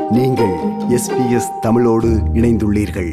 நீங்கள் எஸ்பிஎஸ் தமிழோடு இணைந்துள்ளீர்கள்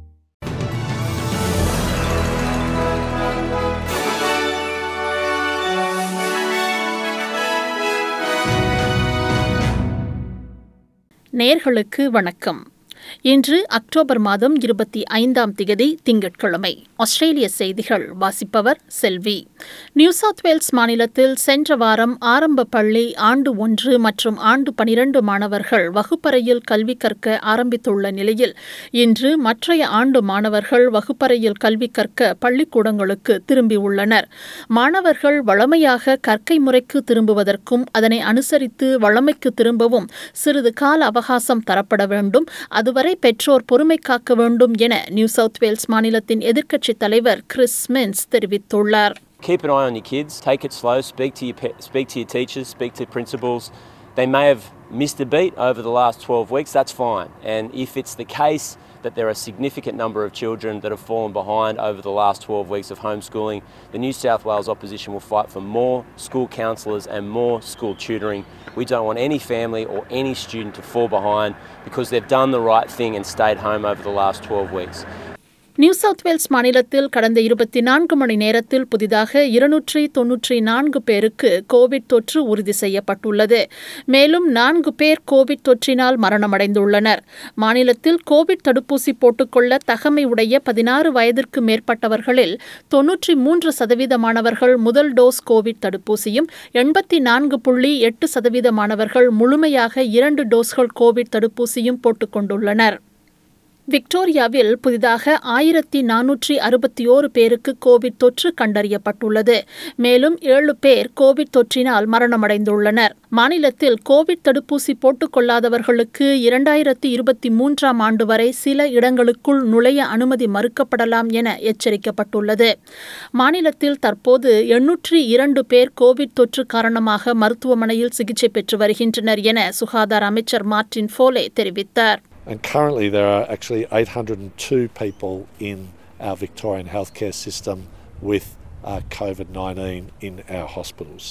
நேர்களுக்கு வணக்கம் இன்று அக்டோபர் மாதம் இருபத்தி ஐந்தாம் திகதி திங்கட்கிழமை ஆஸ்திரேலிய செய்திகள் வாசிப்பவர் செல்வி நியூ சவுத் வேல்ஸ் மாநிலத்தில் சென்ற வாரம் ஆரம்ப பள்ளி ஆண்டு ஒன்று மற்றும் ஆண்டு பனிரண்டு மாணவர்கள் வகுப்பறையில் கல்வி கற்க ஆரம்பித்துள்ள நிலையில் இன்று மற்றைய ஆண்டு மாணவர்கள் வகுப்பறையில் கல்வி கற்க பள்ளிக்கூடங்களுக்கு திரும்பியுள்ளனர் மாணவர்கள் வழமையாக கற்கை முறைக்கு திரும்புவதற்கும் அதனை அனுசரித்து வழமைக்கு திரும்பவும் சிறிது கால அவகாசம் தரப்பட வேண்டும் அதுவரை பெற்றோர் பொறுமை காக்க வேண்டும் என நியூ சவுத் வேல்ஸ் மாநிலத்தின் எதிர்க்கட்சித் தலைவர் கிறிஸ் மின்ஸ் தெரிவித்துள்ளார் keep an eye on your kids. Take it slow. Speak to your pe- speak to your teachers. Speak to principals. They may have missed a beat over the last 12 weeks. That's fine. And if it's the case that there are a significant number of children that have fallen behind over the last 12 weeks of homeschooling, the New South Wales opposition will fight for more school counsellors and more school tutoring. We don't want any family or any student to fall behind because they've done the right thing and stayed home over the last 12 weeks. New South Wales மாநிலத்தில் கடந்த இருபத்தி நான்கு மணி நேரத்தில் புதிதாக இருநூற்றி தொன்னூற்றி நான்கு பேருக்கு கோவிட் தொற்று உறுதி செய்யப்பட்டுள்ளது மேலும் நான்கு பேர் கோவிட் தொற்றினால் மரணமடைந்துள்ளனர் மாநிலத்தில் கோவிட் தடுப்பூசி போட்டுக்கொள்ள தகமை உடைய பதினாறு வயதிற்கு மேற்பட்டவர்களில் தொன்னூற்றி மூன்று சதவீதமானவர்கள் முதல் டோஸ் கோவிட் தடுப்பூசியும் எண்பத்தி நான்கு புள்ளி எட்டு சதவீதமானவர்கள் முழுமையாக இரண்டு டோஸ்கள் கோவிட் தடுப்பூசியும் போட்டுக்கொண்டுள்ளனர் விக்டோரியாவில் புதிதாக ஆயிரத்தி நானூற்றி அறுபத்தி ஓரு பேருக்கு கோவிட் தொற்று கண்டறியப்பட்டுள்ளது மேலும் ஏழு பேர் கோவிட் தொற்றினால் மரணமடைந்துள்ளனர் மாநிலத்தில் கோவிட் தடுப்பூசி போட்டுக் கொள்ளாதவர்களுக்கு இரண்டாயிரத்தி இருபத்தி மூன்றாம் ஆண்டு வரை சில இடங்களுக்குள் நுழைய அனுமதி மறுக்கப்படலாம் என எச்சரிக்கப்பட்டுள்ளது மாநிலத்தில் தற்போது எண்ணூற்றி இரண்டு பேர் கோவிட் தொற்று காரணமாக மருத்துவமனையில் சிகிச்சை பெற்று வருகின்றனர் என சுகாதார அமைச்சர் மார்டின் ஃபோலே தெரிவித்தார் And currently, there are actually 802 people in our Victorian healthcare system with uh, COVID 19 in our hospitals.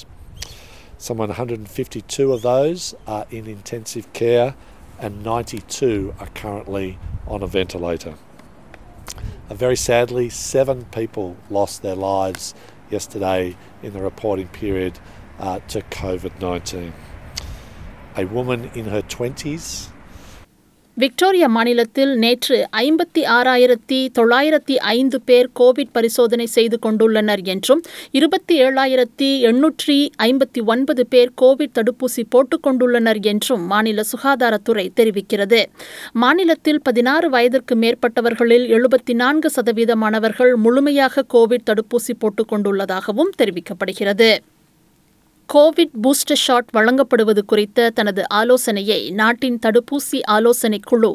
Some 152 of those are in intensive care, and 92 are currently on a ventilator. Uh, very sadly, seven people lost their lives yesterday in the reporting period uh, to COVID 19. A woman in her 20s Victoria மாநிலத்தில் நேற்று ஐம்பத்தி ஆறாயிரத்தி தொள்ளாயிரத்தி ஐந்து பேர் Covid பரிசோதனை செய்து கொண்டுள்ளனர் என்றும் இருபத்தி ஏழாயிரத்தி எண்ணூற்றி ஐம்பத்தி ஒன்பது பேர் கோவிட் தடுப்பூசி போட்டுக் கொண்டுள்ளனர் என்றும் மாநில சுகாதாரத்துறை தெரிவிக்கிறது மாநிலத்தில் பதினாறு வயதிற்கு மேற்பட்டவர்களில் எழுபத்தி நான்கு சதவீதமானவர்கள் முழுமையாக கோவிட் தடுப்பூசி போட்டுக் கொண்டுள்ளதாகவும் தெரிவிக்கப்படுகிறது கோவிட் பூஸ்டர் ஷாட் வழங்கப்படுவது குறித்த தனது ஆலோசனையை நாட்டின் தடுப்பூசி ஆலோசனை குழு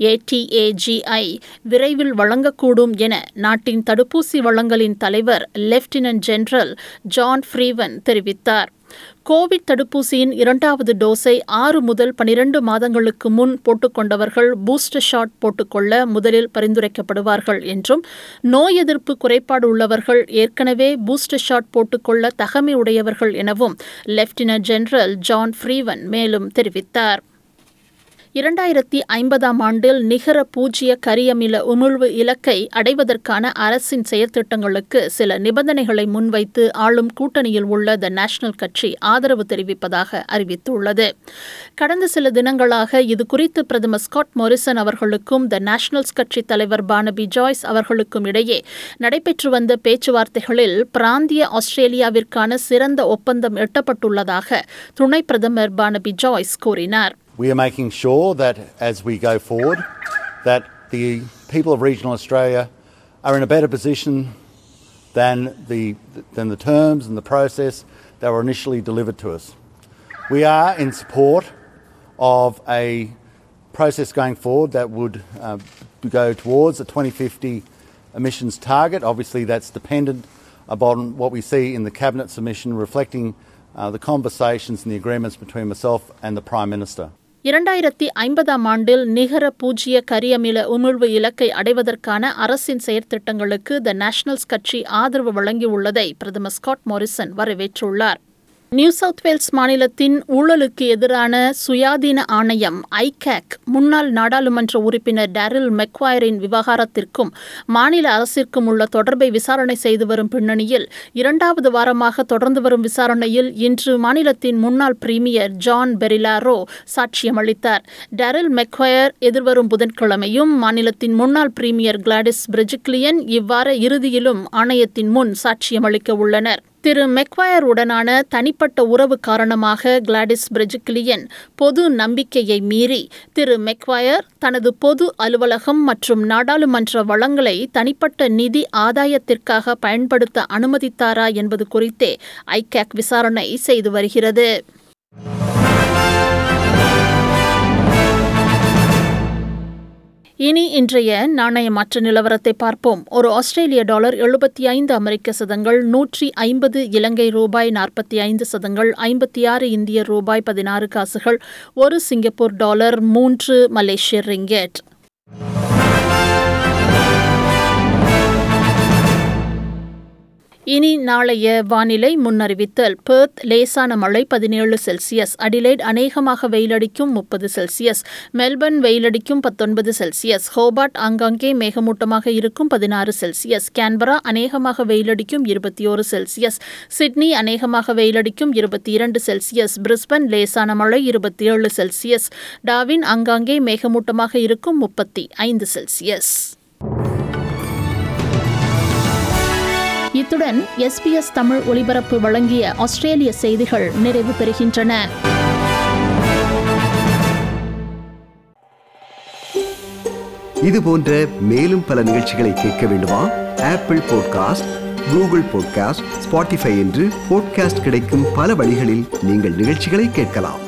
ஏடிஏஜிஐ விரைவில் வழங்கக்கூடும் என நாட்டின் தடுப்பூசி வழங்கலின் தலைவர் லெப்டினன்ட் ஜெனரல் ஜான் ஃப்ரீவன் தெரிவித்தார் கோவிட் தடுப்பூசியின் இரண்டாவது டோஸை ஆறு முதல் பனிரண்டு மாதங்களுக்கு முன் போட்டுக்கொண்டவர்கள் பூஸ்டர் ஷாட் போட்டுக்கொள்ள முதலில் பரிந்துரைக்கப்படுவார்கள் என்றும் நோய் எதிர்ப்பு குறைபாடு உள்ளவர்கள் ஏற்கனவே பூஸ்டர் ஷாட் போட்டுக்கொள்ள தகமை உடையவர்கள் எனவும் லெப்டினன்ட் ஜெனரல் ஜான் ஃப்ரீவன் மேலும் தெரிவித்தார் இரண்டாயிரத்தி ஐம்பதாம் ஆண்டில் நிகர பூஜ்ய கரியமில உமிழ்வு இலக்கை அடைவதற்கான அரசின் செயற்திட்டங்களுக்கு சில நிபந்தனைகளை முன்வைத்து ஆளும் கூட்டணியில் உள்ள த நேஷனல் கட்சி ஆதரவு தெரிவிப்பதாக அறிவித்துள்ளது கடந்த சில தினங்களாக இது குறித்து பிரதமர் ஸ்காட் மொரிசன் அவர்களுக்கும் த நேஷனல்ஸ் கட்சி தலைவர் பானபி ஜாய்ஸ் அவர்களுக்கும் இடையே நடைபெற்று வந்த பேச்சுவார்த்தைகளில் பிராந்திய ஆஸ்திரேலியாவிற்கான சிறந்த ஒப்பந்தம் எட்டப்பட்டுள்ளதாக துணை பிரதமர் பானபி ஜாய்ஸ் கூறினார் We are making sure that as we go forward, that the people of regional Australia are in a better position than the, than the terms and the process that were initially delivered to us. We are in support of a process going forward that would uh, go towards the 2050 emissions target. Obviously, that's dependent upon what we see in the cabinet submission reflecting uh, the conversations and the agreements between myself and the Prime Minister. இரண்டாயிரத்தி ஐம்பதாம் ஆண்டில் நிகர பூஜ்ய கரியமில உமிழ்வு இலக்கை அடைவதற்கான அரசின் செயற்திட்டங்களுக்கு த nationals கட்சி ஆதரவு வழங்கியுள்ளதை பிரதமர் ஸ்காட் மோரிசன் வரவேற்றுள்ளார் நியூ சவுத் வேல்ஸ் மாநிலத்தின் ஊழலுக்கு எதிரான சுயாதீன ஆணையம் ஐகேக் முன்னாள் நாடாளுமன்ற உறுப்பினர் டேரில் மெக்வாயரின் விவகாரத்திற்கும் மாநில அரசிற்கும் உள்ள தொடர்பை விசாரணை செய்து வரும் பின்னணியில் இரண்டாவது வாரமாக தொடர்ந்து வரும் விசாரணையில் இன்று மாநிலத்தின் முன்னாள் பிரீமியர் ஜான் பெரிலாரோ சாட்சியமளித்தார் டேரில் மெக்வயர் எதிர்வரும் புதன்கிழமையும் மாநிலத்தின் முன்னாள் பிரீமியர் கிளாடிஸ் பிரிஜிக்லியன் இவ்வார இறுதியிலும் ஆணையத்தின் முன் சாட்சியமளிக்க உள்ளனர் திரு மெக்வயர் உடனான தனிப்பட்ட உறவு காரணமாக கிளாடிஸ் பிரிஜிக்லியன் பொது நம்பிக்கையை மீறி திரு மெக்வயர் தனது பொது அலுவலகம் மற்றும் நாடாளுமன்ற வளங்களை தனிப்பட்ட நிதி ஆதாயத்திற்காக பயன்படுத்த அனுமதித்தாரா என்பது குறித்தே ஐகேக் விசாரணை செய்து வருகிறது இனி இன்றைய நாணய மாற்று நிலவரத்தை பார்ப்போம் ஒரு ஆஸ்திரேலிய டாலர் எழுபத்தி ஐந்து அமெரிக்க சதங்கள் நூற்றி ஐம்பது இலங்கை ரூபாய் நாற்பத்தி ஐந்து சதங்கள் ஐம்பத்தி ஆறு இந்திய ரூபாய் பதினாறு காசுகள் ஒரு சிங்கப்பூர் டாலர் மூன்று மலேசிய ரிங்கெட் இனி நாளைய வானிலை முன்னறிவித்தல் பெர்த் லேசான மழை பதினேழு செல்சியஸ் அடிலைட் அநேகமாக வெயிலடிக்கும் முப்பது செல்சியஸ் மெல்பர்ன் வெயிலடிக்கும் பத்தொன்பது செல்சியஸ் ஹோபார்ட் ஆங்காங்கே மேகமூட்டமாக இருக்கும் பதினாறு செல்சியஸ் கேன்பரா அநேகமாக வெயிலடிக்கும் இருபத்தி ஓரு செல்சியஸ் சிட்னி அநேகமாக வெயிலடிக்கும் இருபத்தி இரண்டு செல்சியஸ் பிரிஸ்பன் லேசான மழை இருபத்தி ஏழு செல்சியஸ் டாவின் ஆங்காங்கே மேகமூட்டமாக இருக்கும் முப்பத்தி ஐந்து செல்சியஸ் இத்துடன் எஸ்பிஎஸ் தமிழ் ஒலிபரப்பு வழங்கிய ஆஸ்திரேலிய செய்திகள் நிறைவு பெறுகின்றன இது போன்ற மேலும் பல நிகழ்ச்சிகளை கேட்க வேண்டுமா Apple podcast Google podcast Spotify என்று பாட்காஸ்ட் கிடைக்கும் பல வழிகளில் நீங்கள் நிகழ்ச்சிகளை கேட்கலாம்